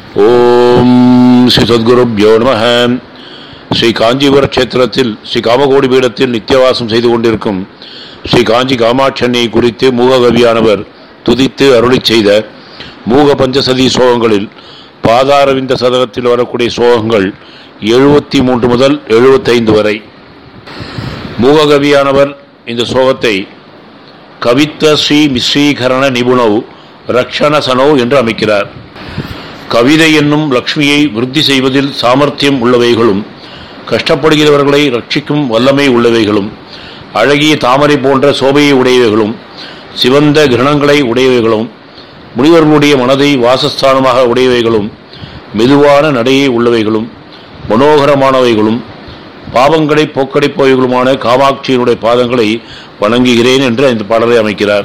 ஓம் ஸ்ரீ சத்குருப்யோ நம ஸ்ரீ காஞ்சிபுர கஷேத்திரத்தில் ஸ்ரீ காமகோடி பீடத்தில் நித்தியவாசம் செய்து கொண்டிருக்கும் ஸ்ரீ காஞ்சி காமாட்சன்னை குறித்து மூககவியானவர் துதித்து அருளிச் செய்த மூக பஞ்சசதி சோகங்களில் பாதாரவிந்த சதகத்தில் வரக்கூடிய சோகங்கள் எழுபத்தி மூன்று முதல் எழுபத்தைந்து வரை மூககவியானவர் இந்த சோகத்தை கவித்த ஸ்ரீ மிஸ்ரீகரண நிபுணவ் ரக்ஷணசனோ என்று அமைக்கிறார் கவிதை என்னும் லக்ஷ்மியை விருத்தி செய்வதில் சாமர்த்தியம் உள்ளவைகளும் கஷ்டப்படுகிறவர்களை ரட்சிக்கும் வல்லமை உள்ளவைகளும் அழகிய தாமரை போன்ற சோபையை உடையவைகளும் சிவந்த கிரணங்களை உடையவைகளும் முனிவர்களுடைய மனதை வாசஸ்தானமாக உடையவைகளும் மெதுவான நடையை உள்ளவைகளும் மனோகரமானவைகளும் பாவங்களை போக்கடிப்பவைகளுமான காமாட்சியினுடைய பாதங்களை வணங்குகிறேன் என்று இந்த பாடலை அமைக்கிறார்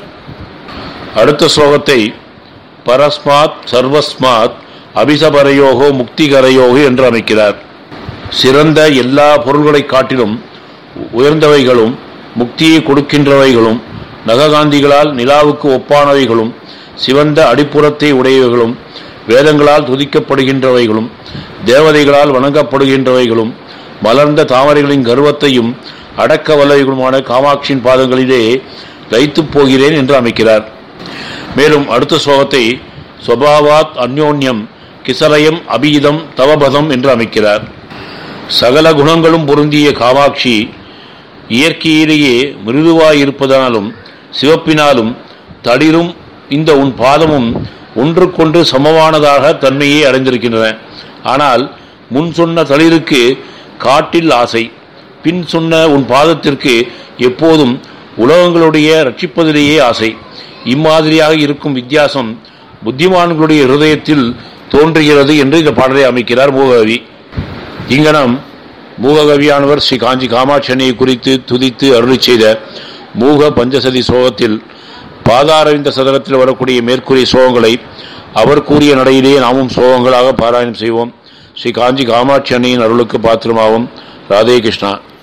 அடுத்த ஸ்லோகத்தை பரஸ்மாத் சர்வஸ்மாத் அபிசபரயோகோ முக்திகரயோகோ என்று அமைக்கிறார் சிறந்த எல்லா பொருள்களை காட்டிலும் உயர்ந்தவைகளும் முக்தியை கொடுக்கின்றவைகளும் நககாந்திகளால் நிலாவுக்கு ஒப்பானவைகளும் சிவந்த அடிப்புறத்தை உடையவைகளும் வேதங்களால் துதிக்கப்படுகின்றவைகளும் தேவதைகளால் வணங்கப்படுகின்றவைகளும் மலர்ந்த தாமரைகளின் கர்வத்தையும் அடக்க வல்லவைகளுமான காமாட்சியின் பாதங்களிலே லைத்துப் போகிறேன் என்று அமைக்கிறார் மேலும் அடுத்த ஸ்லோகத்தை ஸ்வபாவாத் அந்யோன்யம் கிசரயம் அபீதம் தவபதம் என்று அமைக்கிறார் சகல குணங்களும் பொருந்திய காமாட்சி இயற்கையிலேயே மிருதுவாயிருப்பதனாலும் சிவப்பினாலும் தளிரும் இந்த உன் பாதமும் ஒன்றுக்கொன்று சமமானதாக தன்மையை அடைந்திருக்கின்றன ஆனால் முன் சொன்ன தளிருக்கு காட்டில் ஆசை பின் சொன்ன உன் பாதத்திற்கு எப்போதும் உலகங்களுடைய ரட்சிப்பதிலேயே ஆசை இம்மாதிரியாக இருக்கும் வித்தியாசம் புத்திமான்களுடைய இருதயத்தில் தோன்றுகிறது என்று இந்த பாடலை அமைக்கிறார் மூககவி இங்கனம் மூககவியானவர் ஸ்ரீ காஞ்சி காமாட்சணியை குறித்து துதித்து அருளி செய்த மூக பஞ்சசதி சோகத்தில் பாதாரவிந்த சதகத்தில் வரக்கூடிய மேற்கூறிய சோகங்களை அவர் கூறிய நடையிலேயே நாமும் சோகங்களாக பாராயணம் செய்வோம் ஸ்ரீ காஞ்சி காமாட்சி அன்னையின் அருளுக்கு பாத்திரமாகும் ராதே கிருஷ்ணா